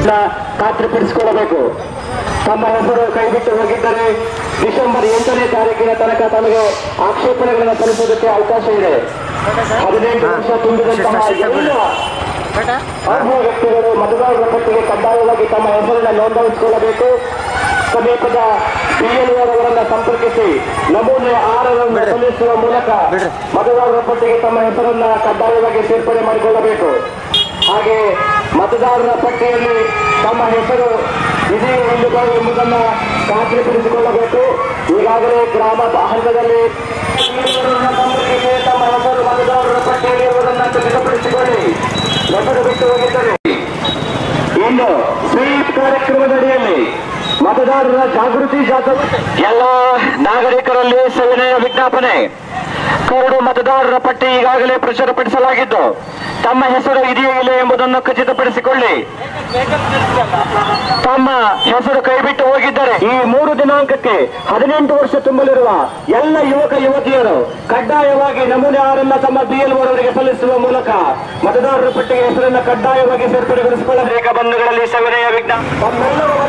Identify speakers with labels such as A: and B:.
A: ಖಾತ್ರಿಪಡಿಸಿಕೊಳ್ಳಬೇಕು ತಮ್ಮ ಹೆಸರು ಕೈಬಿಟ್ಟು ಹೋಗಿದ್ದರೆ ಡಿಸೆಂಬರ್ ಎಂಟನೇ ತಾರೀಕಿನ ತನಕ ತಮಗೆ ಆಕ್ಷೇಪಣೆಗಳನ್ನು ಸಲ್ಲಿಸುವುದಕ್ಕೆ ಅವಕಾಶ ಇದೆ ಹದಿನೆಂಟು ವರ್ಷ ತುಂಬಿದಂತಹ ಎಲ್ಲ ಅರ್ಹ ವ್ಯಕ್ತಿಗಳು ಮತದಾರರ ಪಟ್ಟಿಗೆ ಕಡ್ಡಾಯವಾಗಿ ತಮ್ಮ ಹೆಸರನ್ನು ನೋಂದಾಯಿಸಿಕೊಳ್ಳಬೇಕು ಸಮೀಪದ ಬಿಎಲ್ಒರವರನ್ನ ಸಂಪರ್ಕಿಸಿ ನಮೂನೆ ಆರರನ್ನು ಸಲ್ಲಿಸುವ ಮೂಲಕ ಮತದಾರರ ಪಟ್ಟಿಗೆ ತಮ್ಮ ಹೆಸರನ್ನ ಕಡ್ಡಾಯವಾಗಿ ಸೇರ್ಪಡೆ ಮಾಡಿಕೊಳ್ಳಬೇಕು ಹಾಗೆ ಮತದಾರರ ಪಟ್ಟಿಯಲ್ಲಿ ತಮ್ಮ ಹೆಸರು ಇದೆಯೋ ಇಲ್ಲವೋ ಎಂಬುದನ್ನು ಖಾತ್ರಿಪಡಿಸಿಕೊಳ್ಳಬೇಕು ಈಗಾಗಲೇ ಗ್ರಾಮ ಹಂತದಲ್ಲಿ BLO ರವರನ್ನ ಸಂಪರ್ಕಿಸಿ ತಮ್ಮ ಹೆಸರು ಮತದಾರರ ಪಟ್ಟಿಯಲ್ಲಿ ಇರುವುದನ್ನು ಖಚಿತಪಡಿಸಿಕೊಳ್ಳಿ ಹೆಸರು ಬಿಟ್ಟು ಹೋಗಿದ್ದರೆ ಇನ್ನು ಸ್ವೀಪ್ ಕಾರ್ಯಕ್ರಮದಡಿಯಲ್ಲಿ ಮತದಾರರ ಜಾಗೃತಿ ಜಾಥಾ ಎಲ್ಲ ನಾಗರಿಕರಲ್ಲಿ ಸವಿನಯ ವಿಜ್ಞಾಪನೆ ಕರಡು ಮತದಾರರ ಪಟ್ಟಿ ಈಗಾಗಲೇ ಪ್ರಚುರಪಡಿಸಲಾಗಿದ್ದು ತಮ್ಮ ಹೆಸರು ಇದೆಯೋ ಇಲ್ಲ ಎಂಬುದನ್ನು ಖಚಿತಪಡಿಸಿಕೊಳ್ಳಿ ತಮ್ಮ ಹೆಸರು ಕೈಬಿಟ್ಟು ಹೋಗಿದ್ದರೆ ಈ ಮೂರು ದಿನಾಂಕಕ್ಕೆ ಹದಿನೆಂಟು ವರ್ಷ ತುಂಬಲಿರುವ ಎಲ್ಲ ಯುವಕ ಯುವತಿಯರು ಕಡ್ಡಾಯವಾಗಿ ನಮೂನೆ ಆರನ್ನ ತಮ್ಮ ಬಿಎಲ್ ಅವರಿಗೆ ಸಲ್ಲಿಸುವ ಮೂಲಕ ಮತದಾರರ ಪಟ್ಟಿಗೆ ಹೆಸರನ್ನು ಕಡ್ಡಾಯವಾಗಿ ಸೇರ್ಪಡೆಗೊಳಿಸಿಕೊಳ್ಳಬೇಕು ಬಂಧುಗಳಲ್ಲಿ ಸವಿನಯ ವಿಜ್ಞಾನ ತಮ್ಮೆಲ್ಲರ